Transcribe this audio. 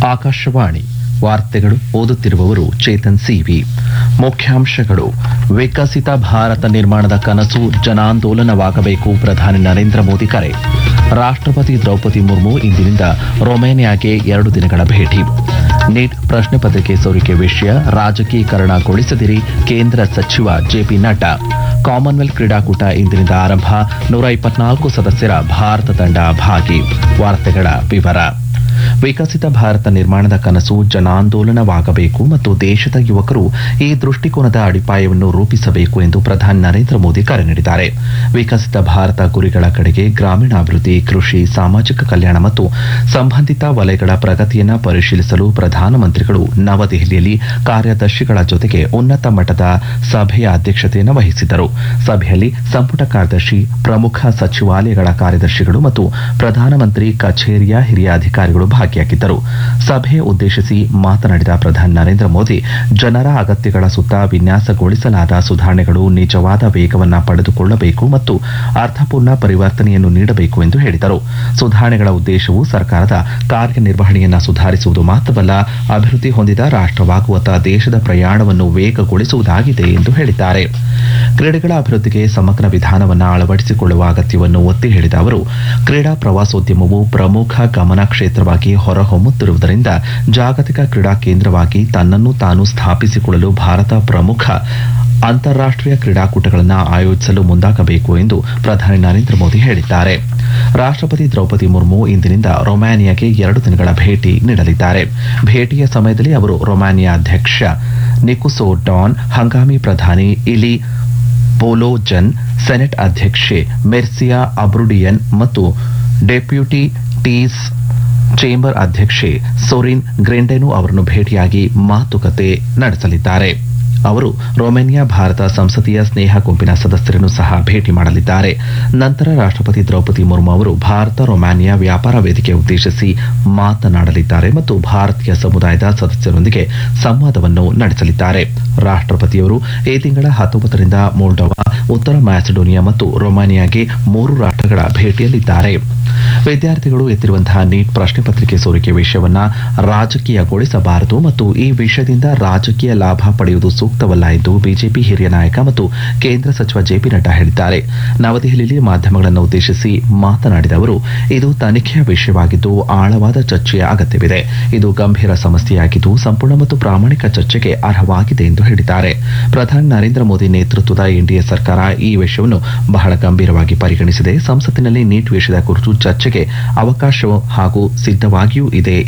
ಆಕಾಶವಾಣಿ ವಾರ್ತೆಗಳು ಓದುತ್ತಿರುವವರು ಚೇತನ್ ಸಿವಿ ಮುಖ್ಯಾಂಶಗಳು ವಿಕಸಿತ ಭಾರತ ನಿರ್ಮಾಣದ ಕನಸು ಜನಾಂದೋಲನವಾಗಬೇಕು ಪ್ರಧಾನಿ ನರೇಂದ್ರ ಮೋದಿ ಕರೆ ರಾಷ್ಟ್ರಪತಿ ದ್ರೌಪದಿ ಮುರ್ಮು ಇಂದಿನಿಂದ ರೊಮೇನಿಯಾಗೆ ಎರಡು ದಿನಗಳ ಭೇಟಿ ನೀಟ್ ಪ್ರಶ್ನೆ ಪತ್ರಿಕೆ ಸೋರಿಕೆ ವಿಷಯ ರಾಜಕೀಕರಣಗೊಳಿಸದಿರಿ ಕೇಂದ್ರ ಸಚಿವ ಜೆಪಿ ನಡ್ಡಾ ಕಾಮನ್ವೆಲ್ತ್ ಕ್ರೀಡಾಕೂಟ ಇಂದಿನಿಂದ ಆರಂಭ ನೂರ ಇಪ್ಪತ್ನಾಲ್ಕು ಸದಸ್ಯರ ಭಾರತ ತಂಡ ಭಾಗಿ ವಾರ್ತೆಗಳ ವಿವರ ವಿಕಸಿತ ಭಾರತ ನಿರ್ಮಾಣದ ಕನಸು ಜನಾಂದೋಲನವಾಗಬೇಕು ಮತ್ತು ದೇಶದ ಯುವಕರು ಈ ದೃಷ್ಟಿಕೋನದ ಅಡಿಪಾಯವನ್ನು ರೂಪಿಸಬೇಕು ಎಂದು ಪ್ರಧಾನಿ ನರೇಂದ್ರ ಮೋದಿ ಕರೆ ನೀಡಿದ್ದಾರೆ ವಿಕಸಿತ ಭಾರತ ಗುರಿಗಳ ಕಡೆಗೆ ಗ್ರಾಮೀಣಾಭಿವೃದ್ಧಿ ಕೃಷಿ ಸಾಮಾಜಿಕ ಕಲ್ಯಾಣ ಮತ್ತು ಸಂಬಂಧಿತ ವಲಯಗಳ ಪ್ರಗತಿಯನ್ನು ಪರಿಶೀಲಿಸಲು ಪ್ರಧಾನಮಂತ್ರಿಗಳು ನವದೆಹಲಿಯಲ್ಲಿ ಕಾರ್ಯದರ್ಶಿಗಳ ಜೊತೆಗೆ ಉನ್ನತ ಮಟ್ಟದ ಸಭೆಯ ಅಧ್ಯಕ್ಷತೆಯನ್ನು ವಹಿಸಿದ್ದರು ಸಭೆಯಲ್ಲಿ ಸಂಪುಟ ಕಾರ್ಯದರ್ಶಿ ಪ್ರಮುಖ ಸಚಿವಾಲಯಗಳ ಕಾರ್ಯದರ್ಶಿಗಳು ಮತ್ತು ಪ್ರಧಾನಮಂತ್ರಿ ಕಚೇರಿಯ ಹಿರಿಯ ಅಧಿಕಾರಿಗಳು ಭಾಗಿಯಾಗಿದ್ದರು ಸಭೆ ಉದ್ದೇಶಿಸಿ ಮಾತನಾಡಿದ ಪ್ರಧಾನಿ ನರೇಂದ್ರ ಮೋದಿ ಜನರ ಅಗತ್ಯಗಳ ಸುತ್ತ ವಿನ್ಯಾಸಗೊಳಿಸಲಾದ ಸುಧಾರಣೆಗಳು ನಿಜವಾದ ವೇಗವನ್ನು ಪಡೆದುಕೊಳ್ಳಬೇಕು ಮತ್ತು ಅರ್ಥಪೂರ್ಣ ಪರಿವರ್ತನೆಯನ್ನು ನೀಡಬೇಕು ಎಂದು ಹೇಳಿದರು ಸುಧಾರಣೆಗಳ ಉದ್ದೇಶವು ಸರ್ಕಾರದ ಕಾರ್ಯನಿರ್ವಹಣೆಯನ್ನು ಸುಧಾರಿಸುವುದು ಮಾತ್ರವಲ್ಲ ಅಭಿವೃದ್ಧಿ ಹೊಂದಿದ ರಾಷ್ಟವಾಗುವತ್ತ ದೇಶದ ಪ್ರಯಾಣವನ್ನು ವೇಗಗೊಳಿಸುವುದಾಗಿದೆ ಎಂದು ಹೇಳಿದ್ದಾರೆ ಕ್ರೀಡೆಗಳ ಅಭಿವೃದ್ಧಿಗೆ ಸಮಗ್ರ ವಿಧಾನವನ್ನು ಅಳವಡಿಸಿಕೊಳ್ಳುವ ಅಗತ್ಯವನ್ನು ಒತ್ತಿ ಹೇಳಿದ ಅವರು ಕ್ರೀಡಾ ಪ್ರವಾಸೋದ್ಯಮವು ಪ್ರಮುಖ ಗಮನ ಕ್ಷೇತ್ರವಾಗಿ ಹೊರಹೊಮ್ಮುತ್ತಿರುವುದರಿಂದ ಜಾಗತಿಕ ಕ್ರೀಡಾ ಕೇಂದ್ರವಾಗಿ ತನ್ನನ್ನು ತಾನು ಸ್ಥಾಪಿಸಿಕೊಳ್ಳಲು ಭಾರತ ಪ್ರಮುಖ ಅಂತಾರಾಷ್ಟೀಯ ಕ್ರೀಡಾಕೂಟಗಳನ್ನು ಆಯೋಜಿಸಲು ಮುಂದಾಗಬೇಕು ಎಂದು ಪ್ರಧಾನಿ ನರೇಂದ್ರ ಮೋದಿ ಹೇಳಿದ್ದಾರೆ ರಾಷ್ಟ್ರಪತಿ ದ್ರೌಪದಿ ಮುರ್ಮು ಇಂದಿನಿಂದ ರೊಮ್ಯಾನಿಯಾಗೆ ಎರಡು ದಿನಗಳ ಭೇಟಿ ನೀಡಲಿದ್ದಾರೆ ಭೇಟಿಯ ಸಮಯದಲ್ಲಿ ಅವರು ರೊಮ್ಯಾನಿಯಾ ಅಧ್ಯಕ್ಷ ನಿಕುಸೋ ಡಾನ್ ಹಂಗಾಮಿ ಪ್ರಧಾನಿ ಇಲಿ ಪೋಲೋಜನ್ ಸೆನೆಟ್ ಅಧ್ಯಕ್ಷೆ ಮೆರ್ಸಿಯಾ ಅಬ್ರುಡಿಯನ್ ಮತ್ತು ಡೆಪ್ಯೂಟಿ ಟೀಸ್ ಚೇಂಬರ್ ಅಧ್ಯಕ್ಷೆ ಸೊರಿನ್ ಗ್ರೆಂಡೆನು ಅವರನ್ನು ಭೇಟಿಯಾಗಿ ಮಾತುಕತೆ ನಡೆಸಲಿದ್ದಾರೆ ಅವರು ರೊಮೇನಿಯಾ ಭಾರತ ಸಂಸದೀಯ ಸ್ನೇಹ ಗುಂಪಿನ ಸದಸ್ಯರನ್ನು ಸಹ ಭೇಟಿ ಮಾಡಲಿದ್ದಾರೆ ನಂತರ ರಾಷ್ಟ್ರಪತಿ ದ್ರೌಪದಿ ಮುರ್ಮು ಅವರು ಭಾರತ ರೊಮ್ಯಾನಿಯಾ ವ್ಯಾಪಾರ ವೇದಿಕೆ ಉದ್ದೇಶಿಸಿ ಮಾತನಾಡಲಿದ್ದಾರೆ ಮತ್ತು ಭಾರತೀಯ ಸಮುದಾಯದ ಸದಸ್ಯರೊಂದಿಗೆ ಸಂವಾದವನ್ನು ನಡೆಸಲಿದ್ದಾರೆ ರಾಷ್ಟ್ರಪತಿಯವರು ಈ ತಿಂಗಳ ಹತ್ತೊಂಬತ್ತರಿಂದ ಮೋಲ್ಡೋವಾ ಉತ್ತರ ಮ್ಯಾಸಿಡೋನಿಯಾ ಮತ್ತು ರೊಮಾನಿಯಾಗೆ ಮೂರು ರಾಷ್ಟ್ರಗಳ ಭೇಟಿಯಲ್ಲಿದ್ದಾರೆ ವಿದ್ಯಾರ್ಥಿಗಳು ಎತ್ತಿರುವಂತಹ ನೀಟ್ ಪ್ರಶ್ನೆ ಪತ್ರಿಕೆ ಸೋರಿಕೆ ವಿಷಯವನ್ನ ರಾಜಕೀಯಗೊಳಿಸಬಾರದು ಮತ್ತು ಈ ವಿಷಯದಿಂದ ರಾಜಕೀಯ ಲಾಭ ಪಡೆಯುವುದು ಸೂಕ್ತವಲ್ಲ ಎಂದು ಬಿಜೆಪಿ ಹಿರಿಯ ನಾಯಕ ಮತ್ತು ಕೇಂದ್ರ ಸಚಿವ ಜೆಪಿ ನಡ್ಡಾ ಹೇಳಿದ್ದಾರೆ ನವದೆಹಲಿಯಲ್ಲಿ ಮಾಧ್ಯಮಗಳನ್ನು ಉದ್ದೇಶಿಸಿ ಮಾತನಾಡಿದ ಅವರು ಇದು ತನಿಖೆಯ ವಿಷಯವಾಗಿದ್ದು ಆಳವಾದ ಚರ್ಚೆಯ ಅಗತ್ಯವಿದೆ ಇದು ಗಂಭೀರ ಸಮಸ್ಯೆಯಾಗಿದ್ದು ಸಂಪೂರ್ಣ ಮತ್ತು ಪ್ರಾಮಾಣಿಕ ಚರ್ಚೆಗೆ ಅರ್ಹವಾಗಿದೆ ಎಂದು ಹೇಳಿದ್ದಾರೆ ಪ್ರಧಾನಿ ನರೇಂದ್ರ ಮೋದಿ ನೇತೃತ್ವದ ಎನ್ಡಿಎ ಸರ್ಕಾರ ಈ ವಿಷಯವನ್ನು ಬಹಳ ಗಂಭೀರವಾಗಿ ಪರಿಗಣಿಸಿದೆ ಸಂಸತ್ತಿನಲ್ಲಿ ನೀಟ್ ವಿಷಯದ ಕುರಿತು ಚರ್ಚೆಗೆ ಅವಕಾಶ ಹಾಗೂ ಸಿದ್ಧವಾಗಿಯೂ ಇದೆ